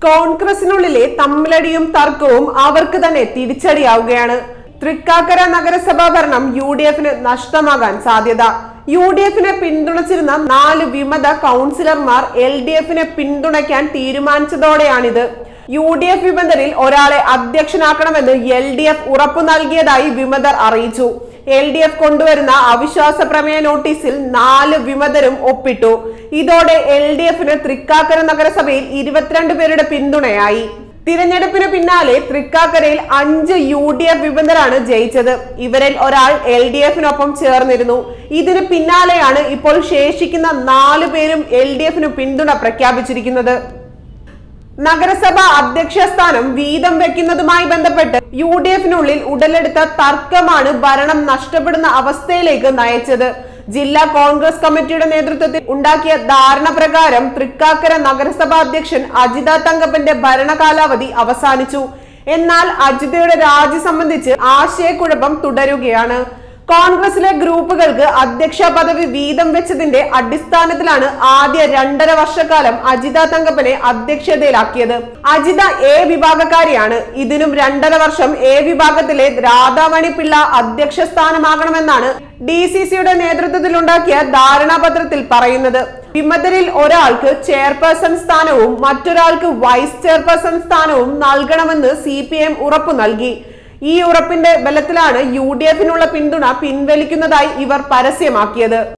കോൺഗ്രസിനുള്ളിലെ തമ്മിലടിയും തർക്കവും അവർക്ക് തന്നെ തിരിച്ചടിയാവുകയാണ് തൃക്കാക്കര നഗരസഭാ ഭരണം യു ഡി എഫിന് നഷ്ടമാകാൻ സാധ്യത യു ഡി എഫിനെ പിന്തുണച്ചിരുന്ന നാല് വിമത കൗൺസിലർമാർ എൽ ഡി എഫിനെ പിന്തുണയ്ക്കാൻ തീരുമാനിച്ചതോടെയാണിത് യു ഡി എഫ് വിമതരിൽ ഒരാളെ അധ്യക്ഷനാക്കണമെന്ന് എൽ ഡി എഫ് ഉറപ്പു നൽകിയതായി വിമതർ അറിയിച്ചു എൽ ഡി എഫ് കൊണ്ടുവരുന്ന അവിശ്വാസ പ്രമേയ നോട്ടീസിൽ നാല് വിമതരും ഒപ്പിട്ടു ഇതോടെ എൽ ഡി എഫിന് തൃക്കാക്കര നഗരസഭയിൽ ഇരുപത്തിരണ്ട് പേരുടെ പിന്തുണയായി തിരഞ്ഞെടുപ്പിന് പിന്നാലെ തൃക്കാക്കരയിൽ അഞ്ച് യു ഡി എഫ് വിമതരാണ് ജയിച്ചത് ഇവരിൽ ഒരാൾ എൽ ഡി എഫിനൊപ്പം ചേർന്നിരുന്നു ഇതിന് പിന്നാലെയാണ് ഇപ്പോൾ ശേഷിക്കുന്ന നാലു പേരും എൽ ഡി എഫിന് പിന്തുണ പ്രഖ്യാപിച്ചിരിക്കുന്നത് നഗരസഭ അധ്യക്ഷ സ്ഥാനം വീതം വെക്കുന്നതുമായി ബന്ധപ്പെട്ട് യു ഡി എഫിനുള്ളിൽ ഉടലെടുത്ത തർക്കമാണ് ഭരണം നഷ്ടപ്പെടുന്ന അവസ്ഥയിലേക്ക് നയിച്ചത് ജില്ലാ കോൺഗ്രസ് കമ്മിറ്റിയുടെ നേതൃത്വത്തിൽ ഉണ്ടാക്കിയ ധാരണ പ്രകാരം തൃക്കാക്കര നഗരസഭാ അധ്യക്ഷൻ അജിത തങ്കപ്പന്റെ ഭരണകാലാവധി അവസാനിച്ചു എന്നാൽ അജിതയുടെ രാജി സംബന്ധിച്ച് ആശയക്കുഴപ്പം തുടരുകയാണ് കോൺഗ്രസിലെ ഗ്രൂപ്പുകൾക്ക് അധ്യക്ഷ പദവി വീതം വെച്ചതിന്റെ അടിസ്ഥാനത്തിലാണ് ആദ്യ രണ്ടര വർഷക്കാലം അജിത തങ്കപ്പനെ അധ്യക്ഷതയിലാക്കിയത് അജിത എ വിഭാഗക്കാരിയാണ് ഇതിനും രണ്ടര വർഷം എ വിഭാഗത്തിലെ രാധാമണി പിള്ള അധ്യക്ഷ സ്ഥാനമാകണമെന്നാണ് ഡി സി സിയുടെ നേതൃത്വത്തിലുണ്ടാക്കിയ ധാരണാപത്രത്തിൽ പറയുന്നത് വിമതരിൽ ഒരാൾക്ക് ചെയർപേഴ്സൺ സ്ഥാനവും മറ്റൊരാൾക്ക് വൈസ് ചെയർപേഴ്സൺ സ്ഥാനവും നൽകണമെന്ന് സി പി എം ഉറപ്പു നൽകി ഈ ഉറപ്പിന്റെ ബലത്തിലാണ് യു ഡി എഫിനുള്ള പിന്തുണ പിൻവലിക്കുന്നതായി ഇവർ പരസ്യമാക്കിയത്